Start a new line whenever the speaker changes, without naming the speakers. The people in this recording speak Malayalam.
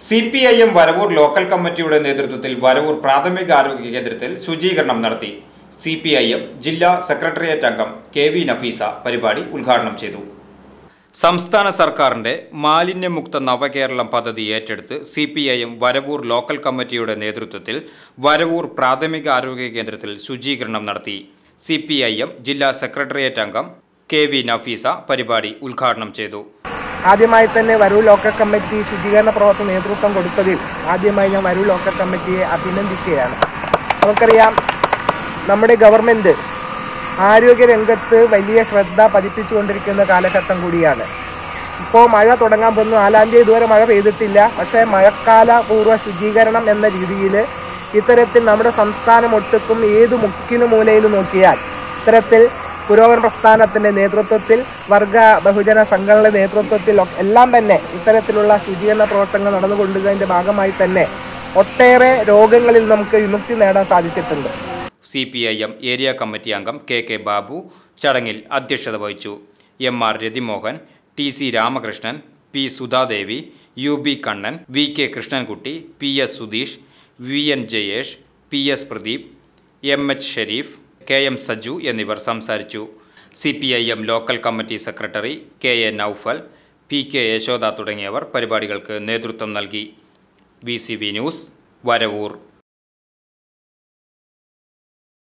C P I M Varavoor local കമ്മിറ്റിയുടെ നേതൃത്വത്തിൽ വരവൂർ പ്രാഥമിക ആരോഗ്യ കേന്ദ്രത്തിൽ ശുചീകരണം നടത്തി സി പി ഐ എം ജില്ലാ സെക്രട്ടേറിയറ്റ് അംഗം കെ വി നഫീസ പരിപാടി ഉദ്ഘാടനം ചെയ്തു സംസ്ഥാന സർക്കാരിന്റെ മാലിന്യമുക്ത നവകേരളം പദ്ധതി ഏറ്റെടുത്ത് C P I M Varavoor local കമ്മിറ്റിയുടെ നേതൃത്വത്തിൽ വരവൂർ പ്രാഥമിക ആരോഗ്യ കേന്ദ്രത്തിൽ ശുചീകരണം നടത്തി സി പി ഐ എം ജില്ലാ സെക്രട്ടേറിയറ്റ് അംഗം കെ വി നഫീസ പരിപാടി ഉദ്ഘാടനം ചെയ്തു
ആദ്യമായി തന്നെ വരൂർ ലോക്കൽ കമ്മിറ്റി ശുചീകരണ പ്രവർത്തന നേതൃത്വം കൊടുത്തതിൽ ആദ്യമായി ഞാൻ വരൂർ ലോക്കൽ കമ്മിറ്റിയെ അഭിനന്ദിക്കുകയാണ് നമുക്കറിയാം നമ്മുടെ ഗവൺമെന്റ് ആരോഗ്യ രംഗത്ത് വലിയ ശ്രദ്ധ പതിപ്പിച്ചുകൊണ്ടിരിക്കുന്ന കാലഘട്ടം കൂടിയാണ് ഇപ്പോൾ മഴ തുടങ്ങാൻ പോകുന്നു നാലാം തീയതി ഇതുവരെ മഴ പെയ്തിട്ടില്ല പക്ഷേ മഴക്കാല പൂർവ്വ ശുചീകരണം എന്ന രീതിയിൽ ഇത്തരത്തിൽ നമ്മുടെ സംസ്ഥാനം ഒട്ടുക്കും ഏത് മുക്കിനു മൂലയിൽ നോക്കിയാൽ ഇത്തരത്തിൽ പുരോഗമന പ്രസ്ഥാനത്തിന്റെ നേതൃത്വത്തിൽ വർഗ ബഹുജന സംഘടനയുടെ നേതൃത്വത്തിൽ ഒക്കെ എല്ലാം തന്നെ ഇത്തരത്തിലുള്ള ശുചീകരണ പ്രവർത്തനങ്ങൾ നടന്നുകൊണ്ടുള്ളതിന്റെ ഭാഗമായി തന്നെ ഒട്ടേറെ രോഗങ്ങളിൽ നമുക്ക് വിമുക്തി നേടാൻ സാധിച്ചിട്ടുണ്ട്
C P I M area committee അംഗം കെ കെ ബാബു ചടങ്ങിൽ അധ്യക്ഷത വഹിച്ചു M R Rathimohan T C Ramakrishnan P Sudhadevi U B Kannan V K Krishnankutty P S Sudheesh V N Jayesh P S Pradeep M H Shareef K M Saju എന്നിവർ സംസാരിച്ചു C P I M local committee secretary K A Noufal P K Yashoda തുടങ്ങിയവർ പരിപാടികൾക്ക് നേതൃത്വം നൽകി V C B news Varavoor